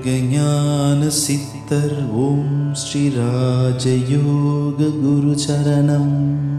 யோகஞான சித்தர் ஓம் ஸ்ரீ ராஜயோக குரு சரணம்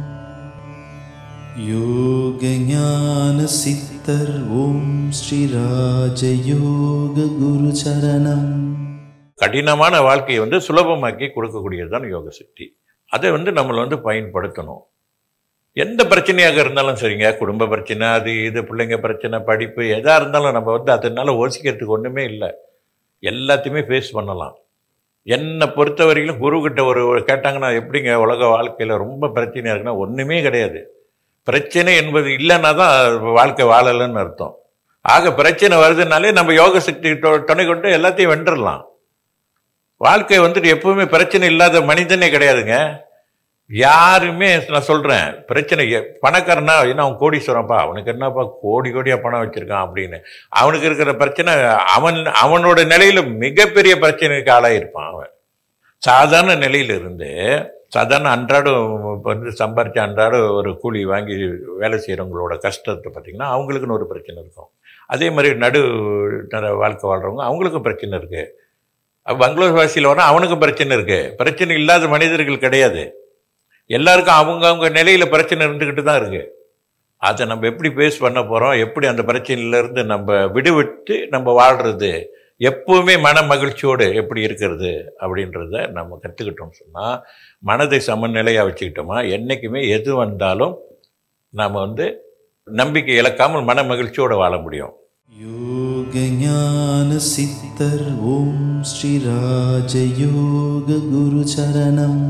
யோகஞான சித்தர் ஓம் ஸ்ரீ ராஜயோக குரு சரணம் கடினமான வாழ்க்கையை வந்து சுலபமாக்கி கொடுக்கக்கூடியது தான் யோக சக்தி அதை வந்து நம்மளை வந்து பயன்படுத்தணும் எந்த பிரச்சனையாக இருந்தாலும் சரிங்க குடும்ப பிரச்சனை அது இது பிள்ளைங்க பிரச்சனை படிப்பு எதாக இருந்தாலும் நம்ம வந்து அதனால யோசிக்கிறதுக்கு ஒன்றுமே இல்லை எல்லாத்தையுமே ஃபேஸ் பண்ணலாம் என்னை பொறுத்த வரையிலும் குருக்கிட்ட ஒரு ஒரு கேட்டாங்கன்னா எப்படிங்க உலக வாழ்க்கையில் ரொம்ப பிரச்சனையாக இருக்குன்னா ஒன்றுமே கிடையாது பிரச்சனை என்பது இல்லைன்னா தான் வாழ்க்கை வாழலைன்னு அர்த்தம் ஆக பிரச்சனை வருதுனாலே நம்ம யோக சக்தி தொ- துணை கொண்டு எல்லாத்தையும் வென்றலாம் வாழ்க்கை வந்துட்டு எப்பவுமே பிரச்சனை இல்லாத மனிதனே கிடையாதுங்க யாருமே நான் சொல்கிறேன் பிரச்சனை எ- பணக்காரனா என்ன அவன் கோடீஸ்வரன்ப்பா அவனுக்கு என்னப்பா கோடி கோடியாக பணம் வச்சுருக்கான் அப்படின்னு அவனுக்கு இருக்கிற பிரச்சனை அவன் அவனோட நிலையில் மிகப்பெரிய பிரச்சனைக்கு ஆளாயிருப்பான் அவன் சாதாரண நிலையில இருந்து சாதாரண அன்றாடம் இப்போ வந்து சம்பாரிச்ச அன்றாடம் ஒரு கூலி வாங்கி வேலை செய்கிறவங்களோட கஷ்டத்தை பார்த்திங்கன்னா அவங்களுக்குன்னு ஒரு பிரச்சனை இருக்கும் அதே மாதிரி நடு நட வாழ்க்கை வாழ்கிறவங்க அவங்களுக்கும் பிரச்சனை இருக்குது பங்களூர் வாசியில் வர அவனுக்கும் பிரச்சனை இருக்குது பிரச்சனை இல்லாத மனிதர்கள் கிடையாது எல்லாருக்கும் அவங்க அவங்க நிலையில் பிரச்சனை இருந்துக்கிட்டு தான் இருக்குது அதை நம்ம எப்படி ஃபேஸ் பண்ண போகிறோம் எப்படி அந்த பிரச்சனையிலேருந்து நம்ம விடுவிட்டு நம்ம வாழ்கிறது எப்பவுமே மன மகிழ்ச்சியோடு எப்படி இருக்கிறது அப்படின்றத நம்ம கற்றுக்கிட்டோம்னு சொன்னால் மனதை சமநிலையாக வச்சுக்கிட்டோமா என்றைக்குமே எது வந்தாலும் நாம் வந்து நம்பிக்கை இழக்காமல் மன மகிழ்ச்சியோடு வாழ முடியும் யோகஞான சித்தர் ஓம் ஸ்ரீ ராஜயோக குரு சரணம்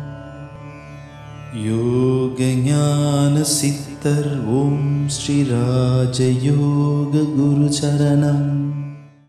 யோகஞான சித்தர் ஓம் ஸ்ரீ ராஜயோக குரு சரணம்